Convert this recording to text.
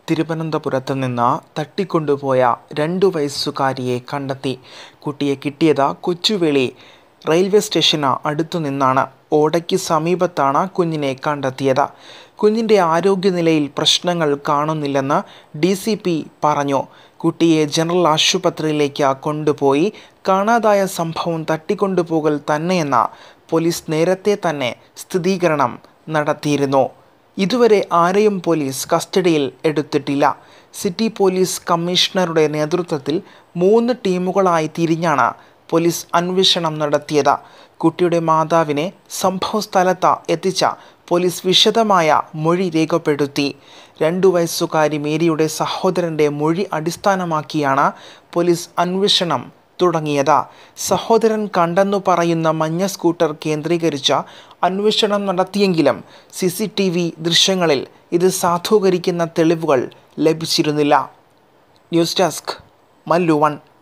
തിരുവനന്തപുരത്ത് നിന്ന് തട്ടിക്കൊണ്ടുപോയ രണ്ടു വയസ്സുകാരിയെ കണ്ടെത്തി കുട്ടിയെ കിട്ടിയത് കൊച്ചുവേളി റെയിൽവേ സ്റ്റേഷന് അടുത്തുനിന്നാണ് ഓടയ്ക്ക് സമീപത്താണ് കുഞ്ഞിനെ കണ്ടെത്തിയത് കുഞ്ഞിൻ്റെ ആരോഗ്യനിലയിൽ പ്രശ്നങ്ങൾ കാണുന്നില്ലെന്ന് ഡി സി പി പറഞ്ഞു കുട്ടിയെ ജനറൽ ആശുപത്രിയിലേക്ക് കൊണ്ടുപോയി കാണാതായ സംഭവം തട്ടിക്കൊണ്ടുപോകൽ തന്നെയെന്ന് പോലീസ് നേരത്തെ തന്നെ സ്ഥിരീകരണം നടത്തിയിരുന്നു ഇതുവരെ ആരെയും പോലീസ് കസ്റ്റഡിയിൽ എടുത്തിട്ടില്ല സിറ്റി പോലീസ് കമ്മീഷണറുടെ നേതൃത്വത്തിൽ മൂന്ന് ടീമുകളായി തിരിഞ്ഞാണ് പോലീസ് അന്വേഷണം നടത്തിയത് കുട്ടിയുടെ മാതാവിനെ സംഭവസ്ഥലത്ത് എത്തിച്ച പോലീസ് വിശദമായ മൊഴി രേഖപ്പെടുത്തി രണ്ടു വയസ്സുകാരി മേരിയുടെ സഹോദരൻ്റെ മൊഴി അടിസ്ഥാനമാക്കിയാണ് പോലീസ് അന്വേഷണം തുടങ്ങിയത് സഹോദരൻ കണ്ടെന്നു പറയുന്ന മഞ്ഞ സ്കൂട്ടർ കേന്ദ്രീകരിച്ച അന്വേഷണം നടത്തിയെങ്കിലും സി സി ടി വി ദൃശ്യങ്ങളിൽ ഇത് സാധൂകരിക്കുന്ന തെളിവുകൾ ലഭിച്ചിരുന്നില്ല ന്യൂസ് ഡെസ്ക് മല്ലു വൺ